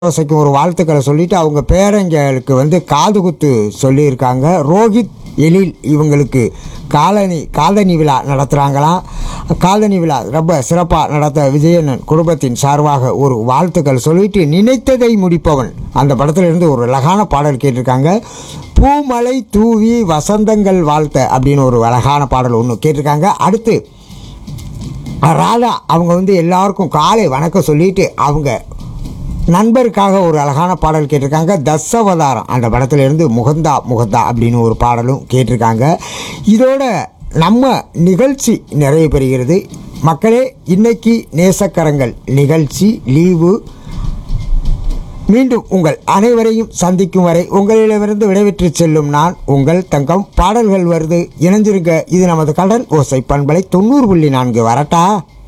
ஓசைக்கு ஒரு வாழ்த்துக்களை சொல்லிட்டு அவங்க பேரங்களுக்கு வந்து காது குத்து சொல்லியிருக்காங்க ரோஹித் எழில் இவங்களுக்கு காலனி காலனி விழா நடத்துகிறாங்களாம் காலனி விழா ரொம்ப சிறப்பாக நடத்த விஜயனன் குடும்பத்தின் சார்பாக ஒரு வாழ்த்துக்கள் சொல்லிட்டு நினைத்ததை முடிப்பவன் அந்த படத்துல இருந்து ஒரு அழகான பாடல் கேட்டிருக்காங்க பூமலை தூவி வசந்தங்கள் வாழ்த்த அப்படின்னு ஒரு அழகான பாடல் ஒன்று கேட்டிருக்காங்க அடுத்து ராதா அவங்க வந்து எல்லாருக்கும் காலை வணக்கம் சொல்லிட்டு அவங்க நண்பருக்காக ஒரு அழகான பாடல் கேட்டிருக்காங்க தசவதாரம் அந்த படத்துல இருந்து முகந்தா முகந்தா அப்படின்னு ஒரு பாடலும் கேட்டிருக்காங்க இதோட நம்ம நிகழ்ச்சி நிறைவு பெறுகிறது மக்களே இன்னைக்கு நேசக்கரங்கள் நிகழ்ச்சி லீவு மீண்டும் உங்கள் அனைவரையும் சந்திக்கும் வரை உங்களிடமிருந்து விடைபெற்று செல்லும் நான் உங்கள் தங்கம் பாடல்கள் வருது இணைஞ்சிருங்க இது நமது கடல் ஓசை பண்பலை தொண்ணூறு புள்ளி நான்கு வரட்டா